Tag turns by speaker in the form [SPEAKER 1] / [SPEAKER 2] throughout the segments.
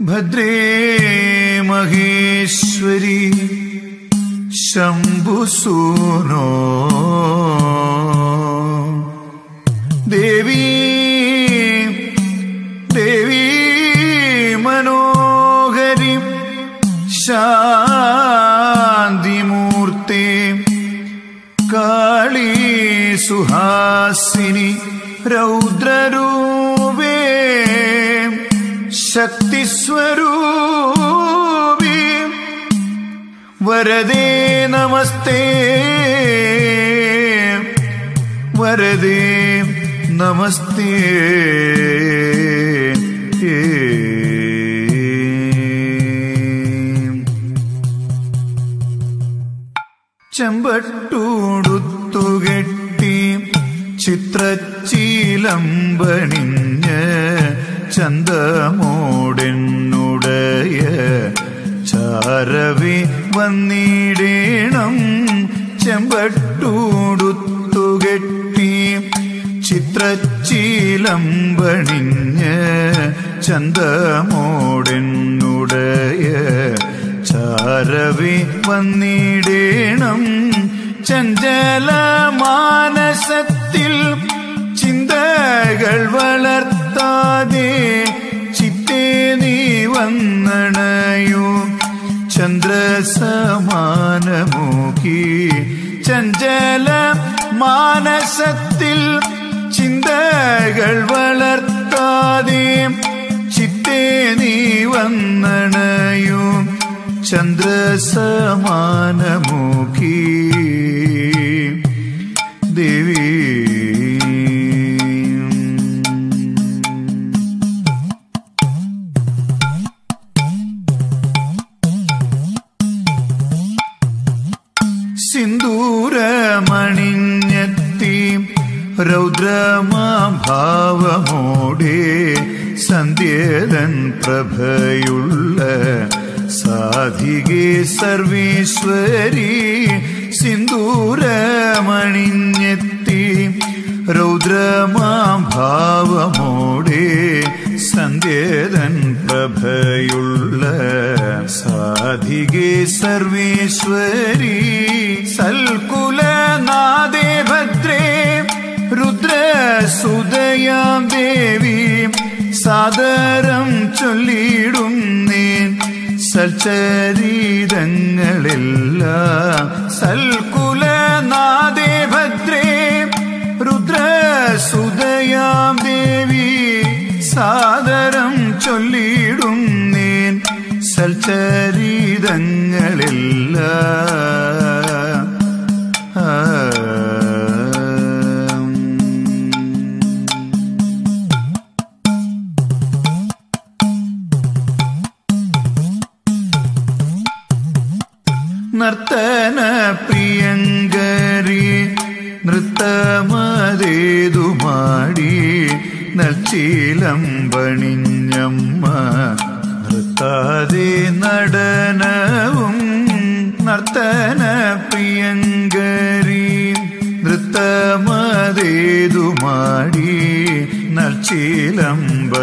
[SPEAKER 1] ഭദ്രേ മഹേശ്വരി ശംഭുസൂനോ ദേവി ദേവി മനോഹരി ശാന്തിമൂർത്തേ കാളീ സുഹാസിനി രൗദ്രരൂപേ ശക്തിസ്വരൂപി വരദേ നമസ്തേ വരദേ നമസ്തേ ചെമ്പട്ടൂടുത്തുകെട്ടി ചിത്രച്ചീലമ്പണിഞ്ഞ് ചന്തമോടെന്നുടയ ചാരവി വന്നിടേണം ചെമ്പട്ടൂടുത്തുകെട്ടി ചിത്രച്ചീലമ്പണിഞ്ഞ് ചന്തമോടെന്നുടയ ചാരവി വന്നിടേണം ചഞ്ചല മാനസത്തിൽ ചിന്തകൾ വളർത്താതെ ചിത്തേ നീ വന്നണയൂ ചന്ദ്രസമാനമുഖി ചഞ്ചല മാനസത്തിൽ ചിന്തകൾ വളർത്താതെ ചിത്തേ നീ വന്നണയൂ ചന്ദ്രസമാനമുഖി ദേവി സിന്ദൂരമണിഞ്ഞെത്തി രൗദ്രമാഭാവമോടെ സന്ധ്യതൻ പ്രഭയുള്ള സാധികേ സർവീശ്വരി സിന്ദൂരമണിഞ്ഞെത്തി രൗദ്രമാഭാവമോടെ സന്ധ്യതൻ പ്രഭയുള്ള സാധികേ സർവീശ്വരി സൽകുലനാദേ ഭദ്രേ രുദ്രസുതയാം ദേവി സാദരം ചൊല്ലിടുന്നേൻ സൽചരീരങ്ങളെല്ലാം സൽകുലനാദേ ഭദ്രേ രുദ്രസുതയാം ദേവി സാദരം ചൊല്ലിടുന്നേൻ സൽചരീരങ്ങളെല്ലാം നർത്തന പ്രിയങ്കരി നൃത്തമതേതു മാടി നൽച്ചീലമ്പണിഞ്ഞമ്മ നൃത്താതെ നടനവും നർത്തന പ്രിയങ്കരി നൃത്തമതേതു മാടി നൽച്ചീലമ്പണിഞ്ഞമ്മ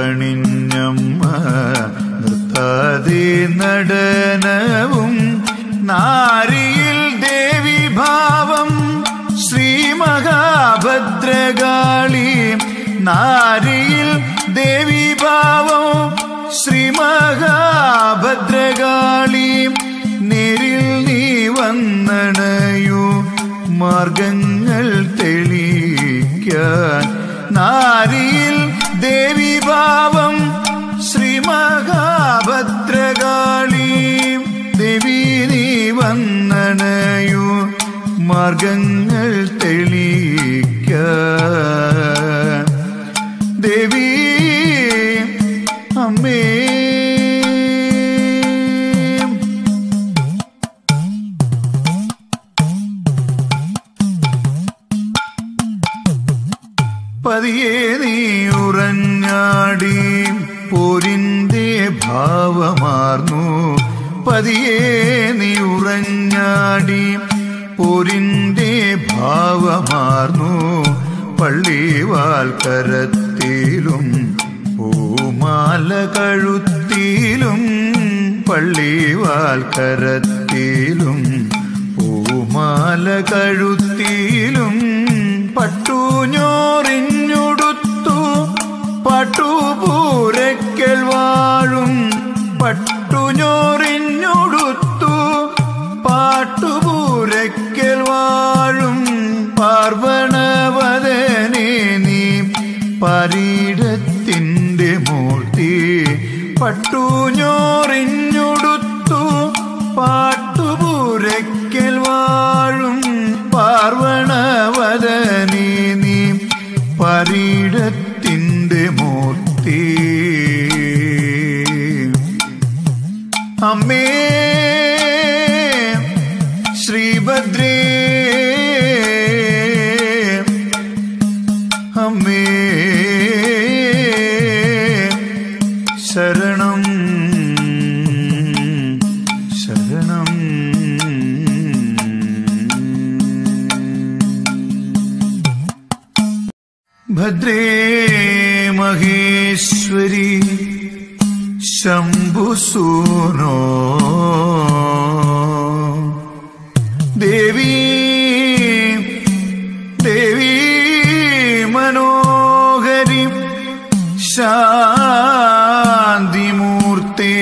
[SPEAKER 1] നൃത്താതെ നടനവും നാരിയിൽ ദേവി ഭാവം ശ്രീ മഹാഭദ്രകാളി നാരിയിൽ ദേവി ഭാവം ശ്രീ മഹാഭദ്രകാളി നേരിൽ നീ വന്നണയു മാർഗങ്ങൾ തെളിക്കാൻ നാരിയിൽ ദേവി ഭാവം ശ്രീ മഹാഭദ്രകാളി ദേവി നീ വന്നണയു മാർഗങ്ങൾ തെളിയിക്കാൻ ദേവി അമ്മേ പതിയെ നീ ഉറഞ്ഞാടി പോരിന്റെ ഭാവമാർന്നു പതിയെ നീ ഉറഞ്ഞാടി പോരിന്റെ ഭാവമാർന്നു പള്ളിവാൽക്കരത്തിലും പൂമാല കഴുത്തി നെറ്റിയിലും പള്ളിവാൽക്കരത്തിലും പൂമാല കഴുത്തിലും പട്ടുഞ്ഞോറിഞ്ഞുടുത്തു പട്ടുപൂരയ്ക്കൽ വാഴും പട്ടുഞ്ഞോറിഞ്ഞുടുത്തു പാട്ടുപൂരയ്ക്കൽ വാഴും പാർവണവദനെ നീ പരീടത്തിൻ്റെ മൂർത്തി പട്ടുഞ്ഞോറിഞ്ഞുടുത്തു പാട്ടുപൂരയ്ക്കൽ വാഴും പാർവണവദനെ നീ പരീടത്തിൻ്റെ മൂർത്തി അമ്മേ ശ്രീഭദ്രേ അമ്മേ ശരണം ശരണം ഭദ്രേ മഹേശ്വരി ശംഭുസൂനോ ദേവി ദേവി മനോഹരി ശാന്തിമൂർത്തേ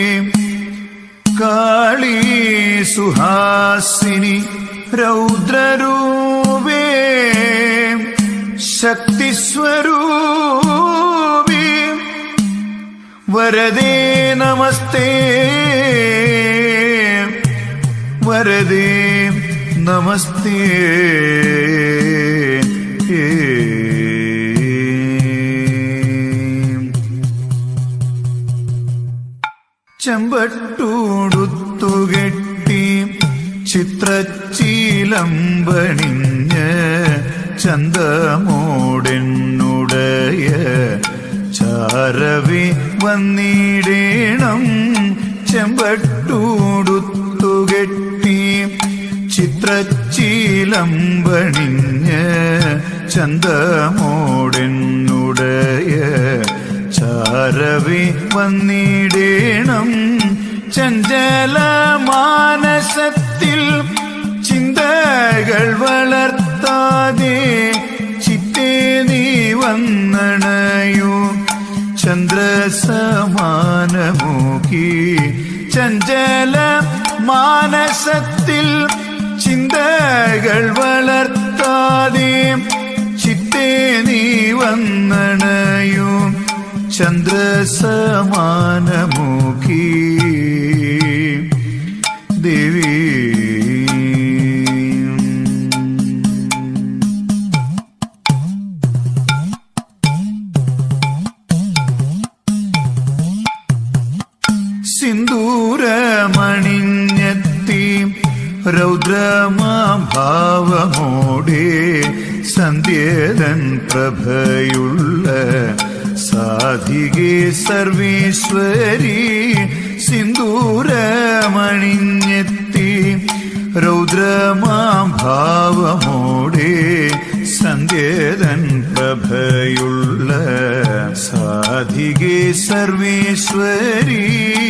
[SPEAKER 1] കാളീ സുഹാസിനി രൗദ്രരൂപേ ശക്തിസ്വരൂപി വരദേ നമസ്തേ വരദേ നമസ്തേ ചെമ്പട്ടൂടുത്തുകെട്ടി ചിത്രച്ചീലമ്പണിഞ്ഞ് ചന്തമോടെന്നുടയ ചാരവി വന്നിടേണം ചെമ്പട്ടൂടുത്തുകെട്ടി ചിത്രച്ചീലമ്പണിഞ്ഞ് ചന്തമോടെന്നുടയ ചാരവി വന്നിടേണം ചഞ്ചല മാനസത്തിൽ ചിന്തകൾ വളർത്താതെ ചിത്തേ നീ വന്നണയൂ ചന്ദ്രസമാനമുഖി ചഞ്ചല മാനസത്തിൽ ചിന്തകൾ വളർത്താതെ ചിത്തേ നീ വന്നണയൂ ചന്ദ്രസമാനമുഖി ദേവി സിന്ദൂരമണിഞ്ഞെത്തി രൗദ്രമാഭാവമോടെ സന്ധ്യതൻ പ്രഭയുള്ള സാധികേ സർവീശ്വരി സിന്ദൂരമണിഞ്ഞെത്തി രൗദ്രമാഭാവമോടെ സന്ധ്യതൻ പ്രഭയുള്ള സാധികേ സർവേശ്വരി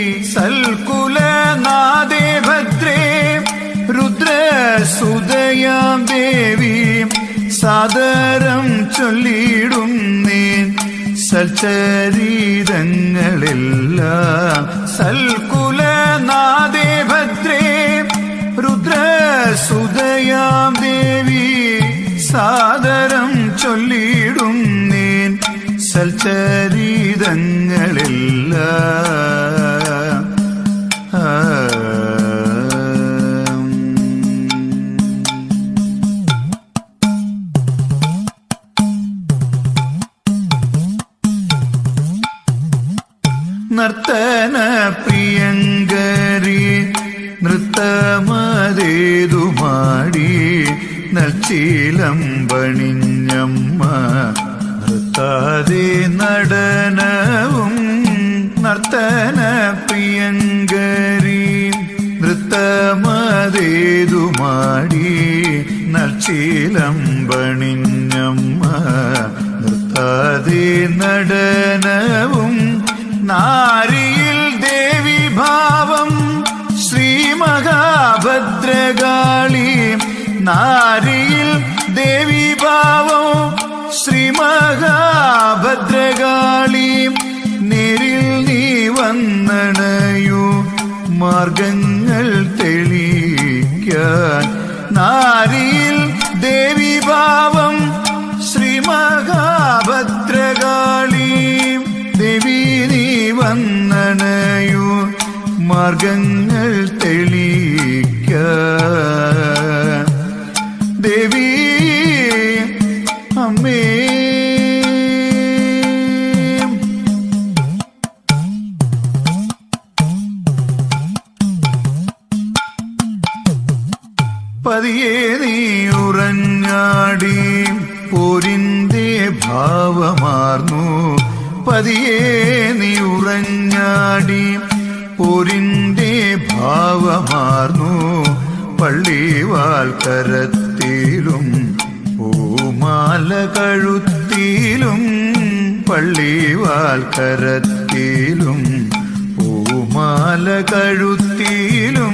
[SPEAKER 1] സൽകുലനാദേ ഭദ്രേ രുദ്രസുതയാം ദേവി സാദരം ചൊല്ലിടുന്നേൻ സൽചരീതങ്ങളെല്ലാം സൽകുലനാദേ ഭദ്രേ രുദ്രസുതയാം ദേവി സാദരം ചൊല്ലിടുന്നേൻ സൽചരീതങ്ങളെല്ലാം നർത്തന പ്രിയങ്കരി നൃത്തമതേതു മാടി നൽച്ചീലമ്പണിഞ്ഞമ്മ നൃത്താതെ നടനവും നർത്തന പ്രിയങ്കരി നൃത്തമതേതു മാടി നൽച്ചീലമ്പണിഞ്ഞമ്മ നൃത്താതെ നടനവും നാരിയിൽ ദേ നാരിയിൽ ദേവീഭാവം ശ്രീ മഹാഭദ്രകാളിയും നേരിൽ നീ വന്നണയൂ മാർഗങ്ങൾ തെളിയിക്കാൻ നാരിയിൽ ദേവീഭാവം ശ്രീ മഹാഭദ്രകാളിയും ദേവി നീ വന്നണയൂ മാർഗങ്ങൾ തെളിയിക്കാൻ ദേവി അമ്മേ പതിയെ നീ ഉറഞ്ഞാടി പോരിന്റെ ഭാവമാർന്നു പതിയെ നീ ഉറഞ്ഞാടി പോരിന്റെ ഭാവമാർന്നു പള്ളിവാൽക്കരത്തിലും പൂമാല കഴുത്തിലും പള്ളിവാൽക്കരത്തിലും പൂമാല കഴുത്തിലും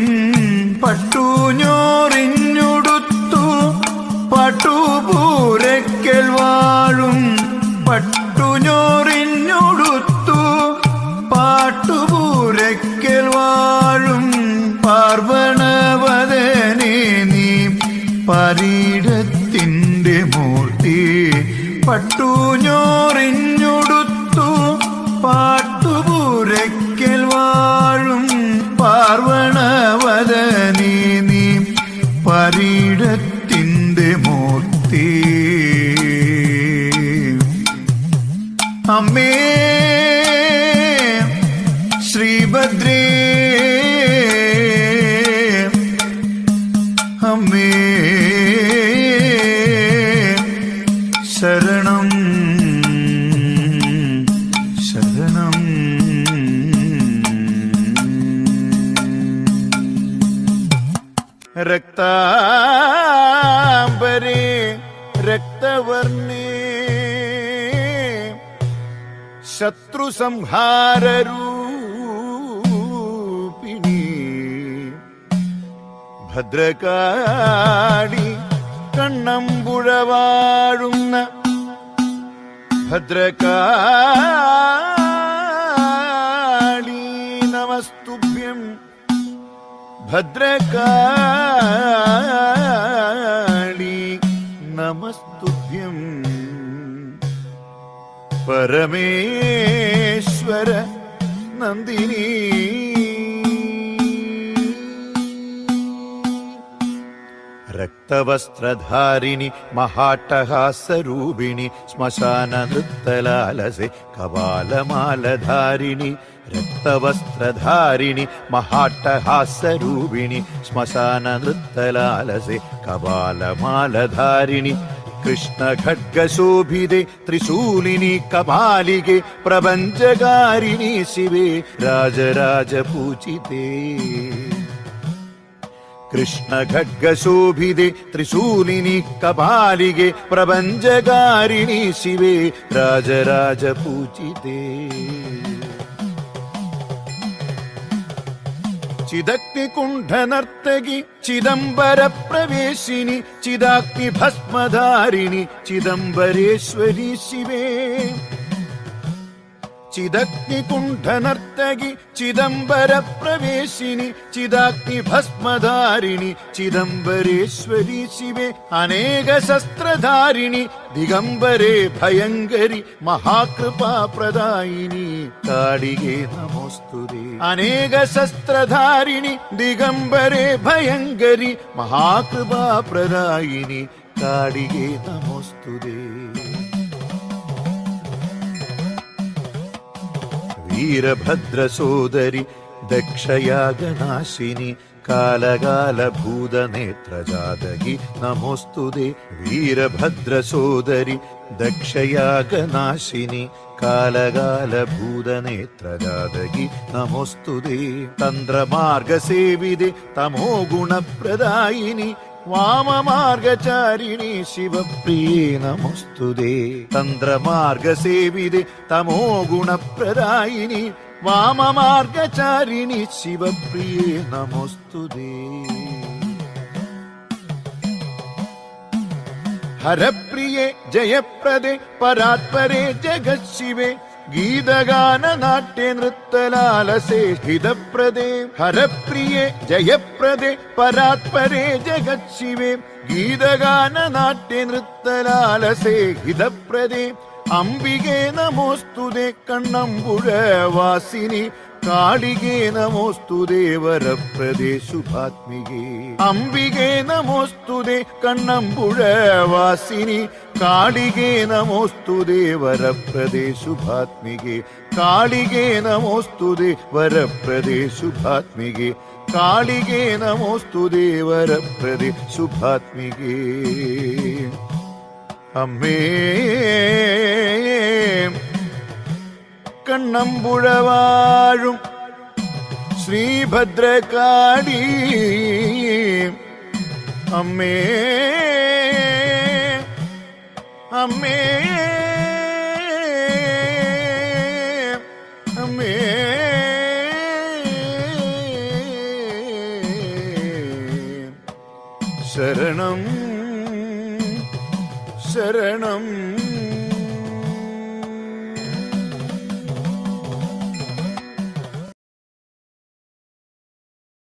[SPEAKER 1] പട്ടുഞ്ഞോറിഞ്ഞുടുത്തു പട്ടുപൂരയ്ക്കൽ വാഴും പട്ടുഞ്ഞോറിഞ്ഞുടുത്തു പാട്ടുപൂരയ്ക്കൽ വാഴും പാർവണവദനെ നീ പരീടത്തിന്റെ മൂർത്തി പട്ടുഞ്ഞോറിഞ്ഞുടുത്തു പാട്ടുപൂരയ്ക്കൽ വാഴും പാർവണവദനെ നീ പരീടത്തിന്റെ മൂർത്തി അമ്മേ ശ്രീഭദ്രേ അമ്മേ ശരണം ശരണം രക്താംബരേ രക്തവർണേ ശത്രുസംഹാരൂപിണി ഭദ്രകാടി കണ്ണമ്പുഴവാഴുന്ന ഭദ്രകാളി നമസ്തുഭ്യം ഭദ്രകാളി നമസ്തുഭ്യം പരമേശ്വര നന്ദിനി രക്തവസ്ത്രധാരിണി മഹാട്ടഹാസരൂപിണി ശ്മശാന നൃത്തലാലസെ കപാലമാലധാരിണി രക്തവസ്ത്രധാരിണി മഹാട്ടഹാസരൂപിണി ശ്മശാന നൃത്തലാലസെ കപാലമാലധാരിണി കൃഷ്ണഖഡ്ഗശോഭിതെ ത്രിശൂലിനി കപാലികെ പ്രപഞ്ചകാരിണി ശിവേ രാജരാജപൂജിതേ കൃഷ്ണഖഡ്ഗശോഭിതെ ത്രിശൂലിനി കപാലികെ പ്രപഞ്ചകാരിണി ശിവേ രാജരാജപൂജിതേ ചിദഗ്നികുണ്ഠനർത്തകി ചിദംബര പ്രവേശിനി ചിദാഗ്നി ഭസ്മധാരിണി ചിദംബരേശ്വരി ശിവേ ചിദഗ്നികുണ്ഠനർത്തകി ചിദംബര പ്രവേശിനി ചിദാഗ്നി ഭസ്മധാരിണി ചിദംബരേശ്വരി ശിവേ അനേക ശസ്ത്രധാരിണി ദിഗംബരേ ഭയങ്കരി മഹാകൃപാപ്രദായിനി കാടികേ നമോസ്തുതേ അനേക ശസ്ത്രധാരിണി ദിഗംബരേ ഭയങ്കരി മഹാകൃപാപ്രദായിനി കാടികേ നമോസ്തുതേ വീരഭദ്രസോദരി ദക്ഷയാഗനാശിനി കാലകാലഭൂതനേത്രജാതകി നമോസ്തുതേ വീരഭദ്രസോദരി ദക്ഷയാഗനാശിനി കാലകാലഭൂതനേത്രജാതകി നമോസ്തുതേ തന്ത്രമാർഗസേവിതെ തമോ ഗുണപ്രദായിനി വാമമാർഗചാരിണി ശിവപ്രിയേ നമോസ്തുതേ തന്ത്രമാർഗസേവിതെ തമോ ഗുണപ്രദായിനി വാമമാർഗചാരിണി ശിവപ്രിയേ നമോസ്തുതേ ഹരപ്രിയേ ജയപ്രദേ പരാത്പരേ ജഗശിവേ ഗീതഗാന നാട്യ നൃത്തലാലസേ ഹിതപ്രദേ ഹരപ്രിയേ ജയപ്രദേ പരാത്പരേ ജഗശിവേ ഗീതഗാന നാട്യ നൃത്തലാലസേ ഹിതപ്രദേ അംബികേ നമോസ്തുതേ കണ്ണമ്പുഴ വാസിനി കാളികേ നമോസ്തുതേ വരപ്രദേ ശുഭാത്മികേ അംബികേ നമോസ്തുതേ കണ്ണമ്പുഴ വാസിനി കാളികേ നമോസ്തുതേ വരപ്രദേ ശുഭാത്മികേ കാളികേ നമോസ്തുതേ വരപ്രദേ ശുഭാത്മികേ കാളികേ നമോസ്തുതേ വരപ്രദേ ശുഭാത്മികേ അമ്മേ കണ്ണമ്പുഴവാഴും ശ്രീഭദ്രകാളി അമ്മേ അമ്മേ അമ്മേ ശരണം ശരണം